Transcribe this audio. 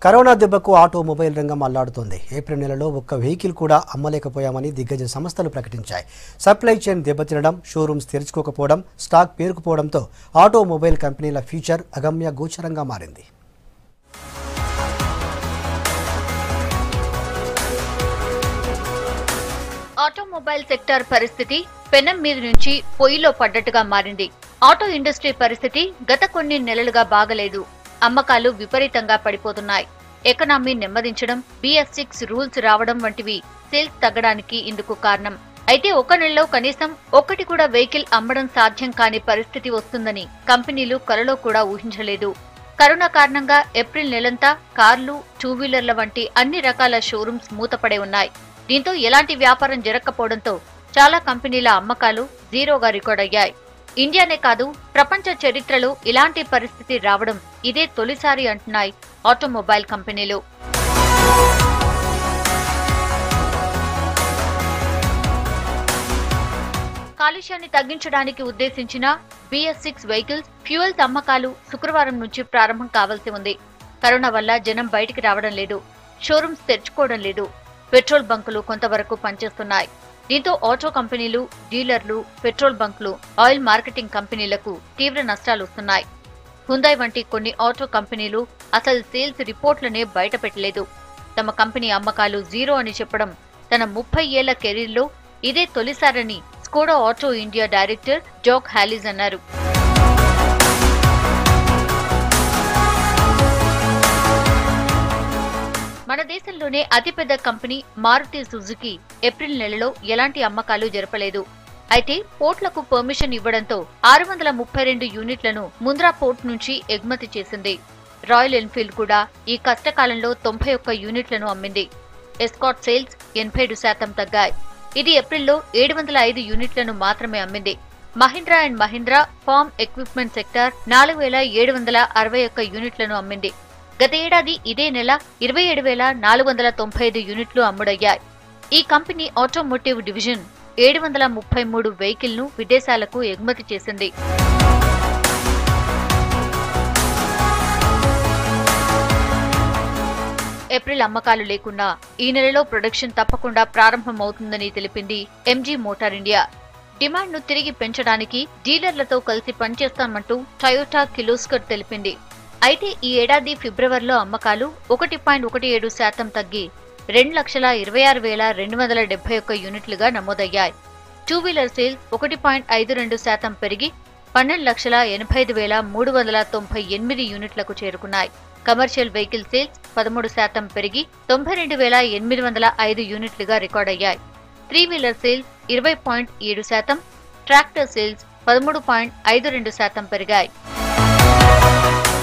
corona దెబ్బకు automobile రంగం అల్లాడుతోంది April నెలలో ఒక్క వెహికల్ కూడా అమ్మలేకపోయామని దిగ్గజ సంస్థలు ప్రకటించాయి సప్లై చైన్ దెబ్బతినడం షోరూమ్స్ తెరుచుకోకపోవడం స్టాక్ పేరుకుపోవడంతో ఆటోమొబైల్ కంపెనీల ఫ్యూచర్ అగమ్య గోచరంగా మారింది ఆటోమొబైల్ సెక్టార్ పరిస్థితి పెనం మీద నుంచి పొయ్యిలో పడ్డట్టుగా మారింది ఆటో ఇండస్ట్రీ పరిస్థితి గత కొన్ని నెలలుగా బాగలేదు అమ్మకాలు విపరీతంగా పడిపోతున్నాయి ఎకనామీ నెమ్మదించడం బిఎస్ సిక్స్ రూల్స్ రావడం వంటివి సేల్స్ తగ్గడానికి ఇందుకు కారణం అయితే ఒక నెలలో కనీసం ఒక్కటి కూడా వెహికల్ అమ్మడం సాధ్యం కాని పరిస్థితి వస్తుందని కంపెనీలు కలలో కూడా ఊహించలేదు కరోనా కారణంగా ఏప్రిల్ నెలంతా కార్లు టూ వీలర్ల వంటి అన్ని రకాల షోరూమ్స్ మూతపడే ఉన్నాయి దీంతో ఎలాంటి వ్యాపారం జరగకపోవడంతో చాలా కంపెనీల అమ్మకాలు జీరోగా రికార్డ్ అయ్యాయి ఇండియానే కాదు ప్రపంచ చరిత్రలో ఇలాంటి పరిస్థితి రావడం ఇదే తొలిసారి అంటున్నాయి ఆటోమొబైల్ కంపెనీలు కాలుష్యాన్ని తగ్గించడానికి ఉద్దేశించిన బిఎస్ సిక్స్ వెహికల్స్ ఫ్యూయల్స్ అమ్మకాలు శుక్రవారం నుంచి ప్రారంభం కావాల్సి ఉంది కరోనా వల్ల జనం బయటికి రావడం లేదు షోరూమ్స్ తెరుచుకోవడం లేదు పెట్రోల్ బంకులు కొంతవరకు పనిచేస్తున్నాయి దీంతో ఆటో కంపెనీలు డీలర్లు పెట్రోల్ బంకులు ఆయిల్ మార్కెటింగ్ కంపెనీలకు తీవ్ర నష్టాలు వస్తున్నాయి హుందాయ్ వంటి కొన్ని ఆటో కంపెనీలు అసలు సేల్స్ రిపోర్ట్లనే బయటపెట్టలేదు తమ కంపెనీ అమ్మకాలు జీరో అని చెప్పడం తన ముప్పై ఏళ్ల కెరీర్లో ఇదే తొలిసారని Skoda auto India director Zac Hollis అన్నారు మన దేశంలోనే అతిపెద్ద కంపెనీ మారుతి సుజుకి ఏప్రిల్ నెలలో ఎలాంటి అమ్మకాలు జరపలేదు అయితే పోర్ట్లకు పర్మిషన్ ఇవ్వడంతో ఆరు వందల ముప్పై రెండు యూనిట్లను ముంద్రా పోర్ట్ నుంచి ఎగుమతి చేసింది రాయల్ ఎన్ఫీల్డ్ కూడా ఈ కష్టకాలంలో తొంభై ఒక్క యూనిట్లను అమ్మింది ఎస్కాట్ సేల్స్ ఎనభై ఏడు శాతం తగ్గాయి ఇది ఏప్రిల్లో ఏడు వందల ఐదు యూనిట్లను మాత్రమే అమ్మింది Mahindra and Mahindra farm equipment sector నాలుగు వేల ఏడు వందల అరవై ఒక్క యూనిట్లను అమ్మింది గత ఏడాది ఇదే నెల ఇరవై ఏడు వేల నాలుగు వందల తొంభై ఐదు యూనిట్లు అమ్ముడయ్యాయి ఈ కంపెనీ ఆటోమోటివ్ డివిజన్ ఏడు వందల ముప్పై మూడు వెహికల్ ను విదేశాలకు ఎగుమతి చేసింది ఏప్రిల్ అమ్మకాలు లేకున్నా ఈ నెలలో ప్రొడక్షన్ తప్పకుండా ప్రారంభమవుతుందని తెలిపింది ఎంజీ మోటార్ ఇండియా డిమాండ్ ను తిరిగి పెంచడానికి డీలర్లతో కలిసి పనిచేస్తామంటూ టయోటా కిలోస్కర్ తెలిపింది అయితే ఈ ఏడాది ఫిబ్రవరిలో అమ్మకాలు ఒకటి పాయింట్ ఒకటి ఏడు శాతం తగ్గి రెండు లక్షల ఇరవై ఆరు వేల రెండు వందల డెబ్బై ఒక్క యూనిట్లుగా నమోదయ్యాయి టూ వీలర్ సేల్స్ ఒకటి పాయింట్ ఐదు రెండు శాతం పెరిగి పన్నెండు లక్షల ఎనభై ఐదు వేల మూడు వందల తొంభై ఎనిమిది యూనిట్లకు చేరుకున్నాయి కమర్షియల్ వెహికల్ సేల్స్ పదమూడు శాతం పెరిగి తొంభై రెండు వేల ఎనిమిది వందల ఐదు యూనిట్లుగా రికార్డయ్యాయి త్రీ వీలర్ సేల్స్ ఇరవై పాయింట్ ఏడు శాతం ట్రాక్టర్ సేల్స్ పదమూడు పాయింట్ ఐదు రెండు శాతం పెరిగాయి